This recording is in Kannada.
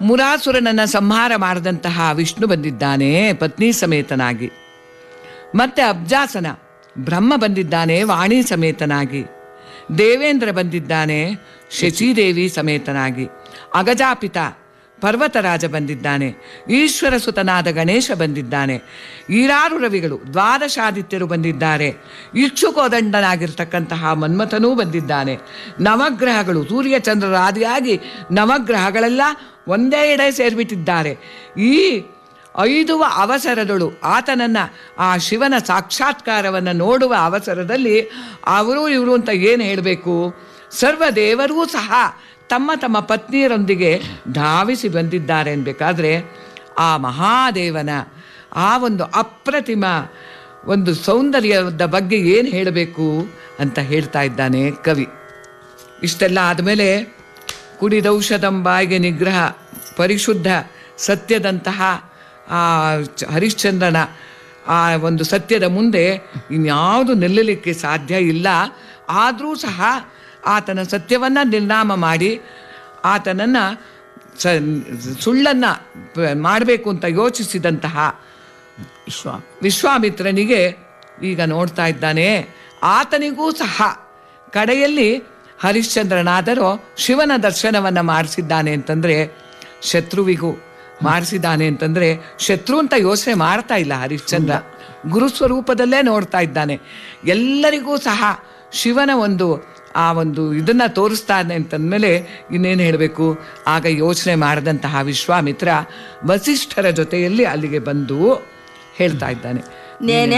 ಮುರಾಸುರನನ್ನ ಸಂಹಾರ ಮಾಡಿದಂತಹ ವಿಷ್ಣು ಬಂದಿದ್ದಾನೆ ಪತ್ನಿ ಸಮೇತನಾಗಿ ಮತ್ತೆ ಅಬ್ಜಾಸನ ಬ್ರಹ್ಮ ಬಂದಿದ್ದಾನೆ ವಾಣಿ ಸಮೇತನಾಗಿ ದೇವೇಂದ್ರ ಬಂದಿದ್ದಾನೆ ಶಚಿದೇವಿ ಸಮೇತನಾಗಿ ಅಗಜಾಪಿತ ಪರ್ವತರಾಜ ಬಂದಿದ್ದಾನೆ ಈಶ್ವರ ಸುತನಾದ ಗಣೇಶ ಬಂದಿದ್ದಾನೆ ಈರಾರು ರವಿಗಳು ದ್ವಾದಶಾದಿತ್ಯರು ಬಂದಿದ್ದಾರೆ ಇಕ್ಷುಕೋದಂಡನಾಗಿರ್ತಕ್ಕಂತಹ ಮನ್ಮಥನೂ ಬಂದಿದ್ದಾನೆ ನವಗ್ರಹಗಳು ಸೂರ್ಯಚಂದ್ರರಾದಿಯಾಗಿ ನವಗ್ರಹಗಳೆಲ್ಲ ಒಂದೇ ಎಡೆ ಸೇರಿಬಿಟ್ಟಿದ್ದಾರೆ ಈ ಐದು ಅವಸರದಳು ಆತನನ್ನ ಆ ಶಿವನ ಸಾಕ್ಷಾತ್ಕಾರವನ್ನು ನೋಡುವ ಅವಸರದಲ್ಲಿ ಅವರು ಇವರು ಅಂತ ಏನು ಹೇಳಬೇಕು ಸರ್ವ ದೇವರೂ ಸಹ ತಮ್ಮ ತಮ್ಮ ಪತ್ನಿಯರೊಂದಿಗೆ ಧಾವಿಸಿ ಬಂದಿದ್ದಾರೆ ಅನ್ಬೇಕಾದ್ರೆ ಆ ಮಹಾದೇವನ ಆ ಒಂದು ಅಪ್ರತಿಮ ಒಂದು ಸೌಂದರ್ಯದ ಬಗ್ಗೆ ಏನು ಹೇಳಬೇಕು ಅಂತ ಹೇಳ್ತಾ ಇದ್ದಾನೆ ಕವಿ ಇಷ್ಟೆಲ್ಲ ಆದಮೇಲೆ ಕುಡಿದೌಷಧಂ ಬಾಯಿಗೆ ನಿಗ್ರಹ ಪರಿಶುದ್ಧ ಸತ್ಯದಂತಹ ಆ ಚ- ಹರಿಶ್ಚಂದ್ರನ ಆ ಒಂದು ಸತ್ಯದ ಮುಂದೆ ಇನ್ಯಾವುದು ನಿಲ್ಲಲಿಕ್ಕೆ ಸಾಧ್ಯ ಇಲ್ಲ ಆದರೂ ಸಹ ಆತನ ಸತ್ಯವನ್ನು ನಿರ್ನಾಮ ಮಾಡಿ ಆತನನ್ನು ಸ ಸುಳ್ಳನ್ನು ಮಾಡಬೇಕು ಅಂತ ಯೋಚಿಸಿದಂತಹ ವಿಶ್ವ ವಿಶ್ವಾಮಿತ್ರನಿಗೆ ಈಗ ನೋಡ್ತಾ ಇದ್ದಾನೆ ಆತನಿಗೂ ಸಹ ಕಡೆಯಲ್ಲಿ ಹರಿಶ್ಚಂದ್ರನಾದರೂ ಶಿವನ ದರ್ಶನವನ್ನು ಮಾಡಿಸಿದ್ದಾನೆ ಅಂತಂದರೆ ಶತ್ರುವಿಗೂ ಮಾಡಿಸಿದ್ದಾನೆ ಅಂತಂದರೆ ಶತ್ರು ಅಂತ ಯೋಚನೆ ಮಾಡ್ತಾ ಇಲ್ಲ ಹರಿಶ್ಚಂದ್ರ ಗುರುಸ್ವರೂಪದಲ್ಲೇ ನೋಡ್ತಾ ಇದ್ದಾನೆ ಎಲ್ಲರಿಗೂ ಸಹ ಶಿವನ ಒಂದು ಆ ಒಂದು ಇದನ್ನ ತೋರಿಸ್ತಾನೆ ಅಂತಂದಮೇಲೆ ಇನ್ನೇನು ಹೇಳಬೇಕು ಆಗ ಯೋಚನೆ ಮಾಡಿದಂತಹ ವಿಶ್ವಾಮಿತ್ರ ವಸಿಷ್ಠರ ಜೊತೆಯಲ್ಲಿ ಅಲ್ಲಿಗೆ ಬಂದು ಹೇಳ್ತಾ ಇದ್ದಾನೆ ನೇನೆ